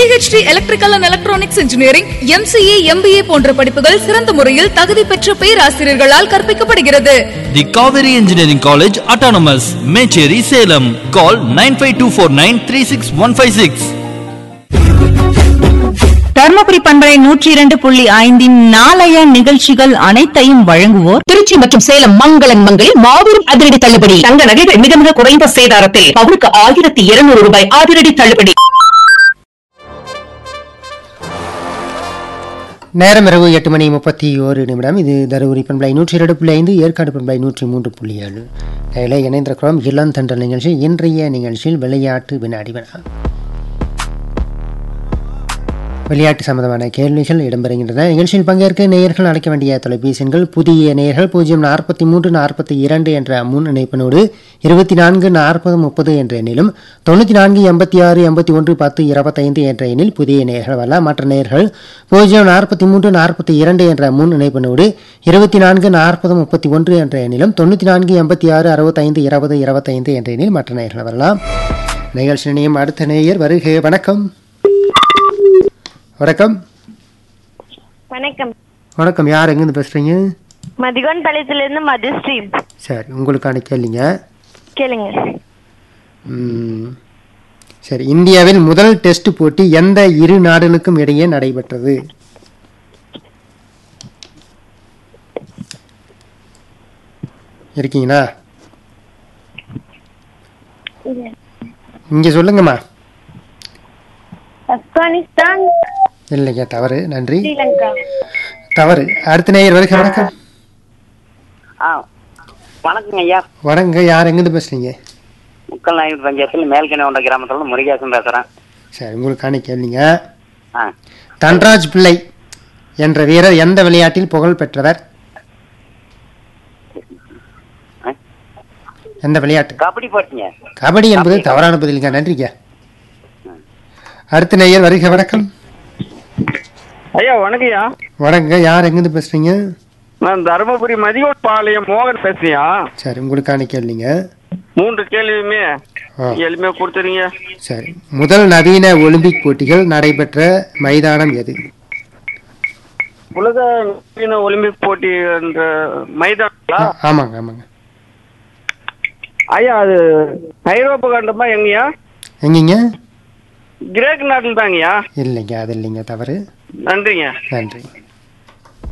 PhD electrical and electronics engineering MCA MBA போன்ற படிப்புகள் சிறந்த முறையில் தகுதி பெற்ற பேராசிரியர்களால் கற்பிக்கப்படுகிறது The Kaveri Engineering College Autonomous, Mecheri, Salem. Call 95249 Dharmapuri பண்பலை நூற்றி இரண்டு புள்ளி ஐந்தின் நாளைய நிகழ்ச்சிகள் அனைத்தையும் வழங்குவோர் திருச்சி மற்றும் சேலம் மங்களன் மங்களில் மாபெரும் அதிரடி தள்ளுபடி தங்க நகைகள் மிக மிக குறைந்த சேதாரத்தில் பவுனுக்கு ஆயிரத்தி இருநூறு ரூபாய் அதிரடி தள்ளுபடி நேரம் இரவு எட்டு மணி முப்பத்தி ஓரு நிமிடம் இது தருமபுரி பண்பலை நூற்றி இரண்டு புள்ளி ஐந்து ஏற்காடு பண்பலை நூற்றி மூன்று புள்ளி ஏழு இதில் இணைந்திருக்கிறோம் இளம் தண்டல் நிகழ்ச்சி இன்றைய நிகழ்ச்சியில் விளையாட்டு வினாடி வினா விளையாட்டு சம்பந்தமான கேள்விகள் இடம்பெறுகின்றன நிகழ்ச்சியில் பங்கேற்க நேயர்கள் அழைக்க வேண்டிய தொலைபேசி எண்கள் புதிய நேயர்கள் பூஜ்ஜியம் நாற்பத்தி மூன்று நாற்பத்தி இரண்டு என்ற முன் இணைப்பினோடு இருபத்தி நான்கு நாற்பது முப்பது என்ற எண்ணிலும் தொண்ணூற்றி நான்கு எண்பத்தி ஆறு எண்பத்தி ஒன்று பத்து இருபத்தைந்து என்ற எண்ணில் புதிய நேயர்கள் வரலாம் மற்ற நேயர்கள் பூஜ்ஜியம் நாற்பத்தி மூன்று நாற்பத்தி இரண்டு என்ற முன் இணைப்பினோடு இருபத்தி நான்கு நாற்பது முப்பத்தி ஒன்று என்ற எண்ணிலும் தொண்ணூற்றி நான்கு எண்பத்தி ஆறு அறுபத்தைந்து இருபது இருபத்தைந்து என்ற எண்ணில் மற்ற நேயர்கள் வரலாம் நிகழ்ச்சி நிலையம் அடுத்த நேயர் வருகை வணக்கம் வணக்கம் வணக்கம் வணக்கம் யார் எங்கேருந்து பேசுகிறீங்க மதிகோன் பாளையத்திலிருந்து மதுஸ்ரீ சரி உங்களுக்கான கேள்விங்க கேளுங்க ம், சரி இந்தியாவில் முதல் டெஸ்ட் போட்டி எந்த இரு நாடுகளுக்கும் இடையே நடைபெற்றது இருக்கீங்களா இங்க சொல்லுங்கம்மா ஆப்கானிஸ்தான் இல்லைங்க தவறு நன்றி ஸ்ரீலங்கா தவறு அடுத்த நேயர் வருக வணக்கம் ஆ வணக்கங்க ஐயா வணங்க யார் எங்கேருந்து பேசுறீங்க முக்கல் நாயர் பஞ்சாயத்தில் மேல்கனவுண்ட கிராமத்துல முருகேசன் பேசுறேன் சரி உங்களுக்கான கேள்விங்க ஆ தன்ராஜ் பிள்ளை என்ற வீரர் எந்த விளையாட்டில் புகழ் பெற்றவர் எந்த விளையாட்டு கபடி போட்டிங்க கபடி என்பது தவறான பதிலுங்க நன்றிங்க அடுத்த நேயர் வருக வணக்கம் ஐயா வணக்கம்யா வணங்க யார் எங்கிருந்து பேசுறீங்க நான் தருமபுரி மதியோட் பாளையம் மோகன் பேசுறியா சரி உங்களுக்கான கேள்விங்க மூன்று கேள்வியுமே ஆ. எளிமையா கொடுத்துறீங்க சரி முதல் நவீன ஒலிம்பிக் போட்டிகள் நடைபெற்ற மைதானம் எது உலக நவீன ஒலிம்பிக் போட்டி என்ற மைதானங்களா ஆ, ஆமாங்க ஆமாங்க ஐயா அது ஐரோப்பா கண்டமா எங்கயா எங்கீங்க கிரேக் நாட்டில் தாங்கய்யா இல்லைங்க அது இல்லைங்க தவறு நன்றிங்க நன்றி